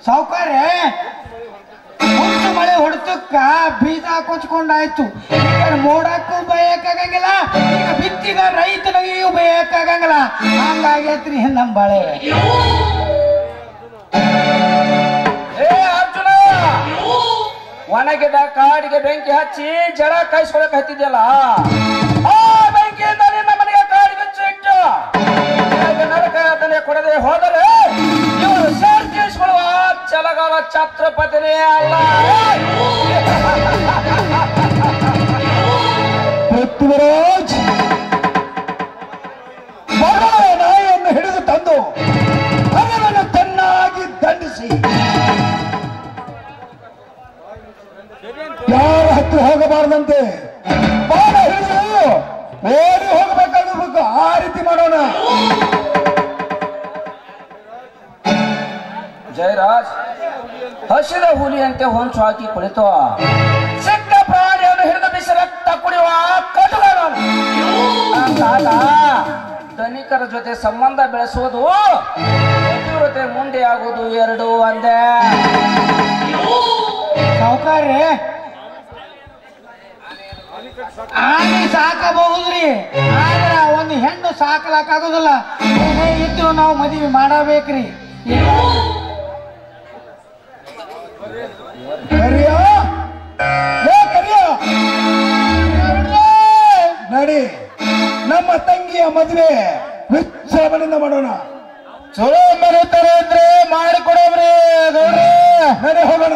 ಸಾವುಕಾರೆ ಹುಟ್ಟು ಮಳೆ ಹೊಡೆತಕ್ಕ ಬೀಜ ಕೊಚ್ಕೊಂಡಾಯ್ತು ಈಗ ಮೋಡಕ್ಕೂ ಬಯಕಾಗಂಗಿಲ್ಲ ಈಗ ಬಿತ್ತಿದ ರೈತನಿಗೂ ಬಯಕಾಗಂಗಿಲ್ಲ ಹಂಗಾಗೈತ್ರಿ ನಮ್ಮ ಬಾಳೆ ಏ ಅರ್ಜುನ ಒಣಗಿದ ಕಾಡಿಗೆ ಬೆಂಕಿ ಹಚ್ಚಿ ಜಡ ಕಾಯಿಸ್ಕೊಳಕ್ ಹತ್ತಿದ್ಯಲ್ಲ ಆ ಬೆಂಕಿಯಿಂದ ನಿನ್ನ ಮನೆಗೆ ಕಾಡಿಗೆ ಇಟ್ಟು ನಿನಗೆ ನರಕ ಯಾತನೆ ಕೊಡದೆ ಹೋದರೆ ಇವರು ಸೇರ್ ತೀರಿಸಿಕೊಳ್ಳುವ ಚಲಗಾಲ ಛತ್ರಪತಿನೇ ಅಲ್ಲ ಪೃಥ್ವಿರಾಜ್ ಮಗಳ ನಾಯಿಯನ್ನು ಹಿಡಿದು ತಂದು ಅದನ್ನು ಚೆನ್ನಾಗಿ ದಂಡಿಸಿ ಯಾರ ಹತ್ತಿರ ಹೋಗಬಾರದಂತೆ ಬಾಣ ಹಿಡಿದು ಓಡಿ ಹೋಗಬೇಕಾಗಬೇಕು ಆ ರೀತಿ ಮಾಡೋಣ ಜಯರಾಜ್ ಹಸಿದ ಹುಲಿಯಂತೆ ಹೊಂಚು ಹಾಕಿ ಕುಳಿತು ಸಿಕ್ಕ ಪ್ರಾಣಿಯನ್ನು ಹಿಡಿದು ಬಿಸಿ ರಕ್ತ ಕುಡಿಯುವ ಕಟುಗಳನ್ನು ಅಂದಾಗ ಧನಿಕರ ಜೊತೆ ಸಂಬಂಧ ಬೆಳೆಸುವುದು ಎದುರತೆ ಮುಂದೆ ಆಗುವುದು ಎರಡು ಒಂದೇ ಸಾವುಕಾರ್ರೆ ಆನೆ ಸಾಕಬಹುದ್ರಿ ಆದ್ರ ಒಂದು ಹೆಣ್ಣು ಸಾಕಲಾಕಾಗೋದಿಲ್ಲ ಏನೇ ಇದ್ರು ನಾವು ಮದುವೆ ಮಾಡಬೇಕ್ರಿ ಕರಿಯ ಲೇ ಕರಿಯ ನಡಿ ನಮ್ಮ ತಂಗಿಯ ಮದುವೆ ವಿಜೃಂಭಣೆಯಿಂದ ಮಾಡೋಣ ಚಲೋ ಮರಿತಾರೆ ಅಂದ್ರೆ ಮಾಡಿಕೊಡೋಬ್ರಿ ಗೌಡ್ರೆ ನಡಿ ಹೋಗೋಣ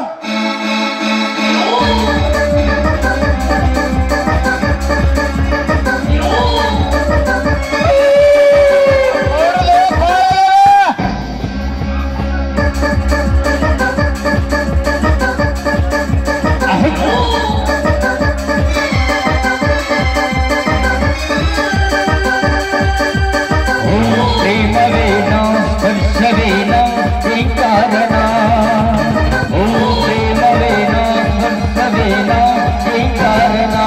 ಪ್ರೇಮವೇನ ಸ್ಪರ್ಶವೇನ ಕಾರಣ ಓ ಪ್ರೇಮವೇನ ಸ್ಪರ್ಶವೇನ ಕಾರಣ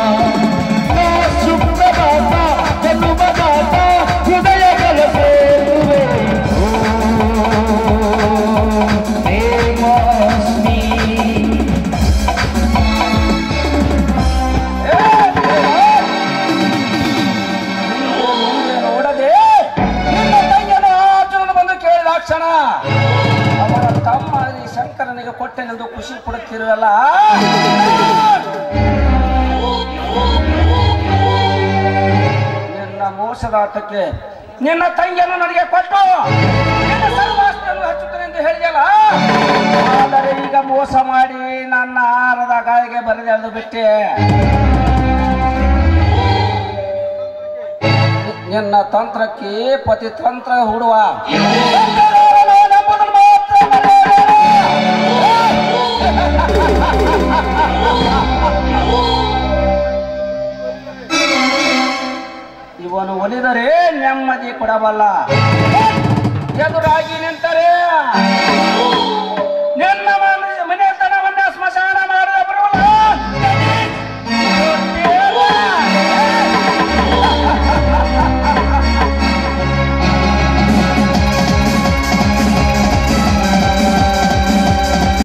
ಸುಪ್ರಭಾತ ಜನುಮನಾಥ ಹೃದಯಗಳ ಸೇರುವೆ ಓ ಪ್ರೇಮಾಸ್ಮಿ ಮುಂದೆ ನೋಡದೆ ನಿನ್ನ ತಂಗಿಯನ್ನು ಅರ್ಜುನನು ಬಂದು ಕೇಳಿದ ಕ್ಷಣ ಅವರ ತಮ್ಮ ಈ ಶಂಕರನಿಗೆ ಕೊಟ್ಟೆನೆಂದು ಖುಷಿ ಪಡುತ್ತಿರುವಲ್ಲ ನಿನ್ನ ಮೋಸದಾಟಕ್ಕೆ ನಿನ್ನ ತಂಗಿಯನ್ನು ನನಗೆ ಕೊಟ್ಟು ನಿನ್ನ ಸರ್ವಾಸ್ತಿಯನ್ನು ಹಚ್ಚುತ್ತೇನೆ ಎಂದು ಹೇಳಿದೆಯಲ್ಲ ಆದರೆ ಈಗ ಮೋಸ ಮಾಡಿ ನನ್ನ ಆರದ ಗಾಳಿಗೆ ಬರೆದೆಳೆದು ಬಿಟ್ಟೆ ನಿನ್ನ ತಂತ್ರಕ್ಕೆ ಪತಿ ತಂತ್ರ ಹೂಡುವ ನಂಬುದನ್ನು ಮಾತ್ರ ಮರೆಯಬೇಡ. ಇವನು ಒಲಿದರೆ ನೆಮ್ಮದಿ ಕೊಡಬಲ್ಲ ಎದುರಾಗಿ ನಿಂತರೆ ನಿನ್ನ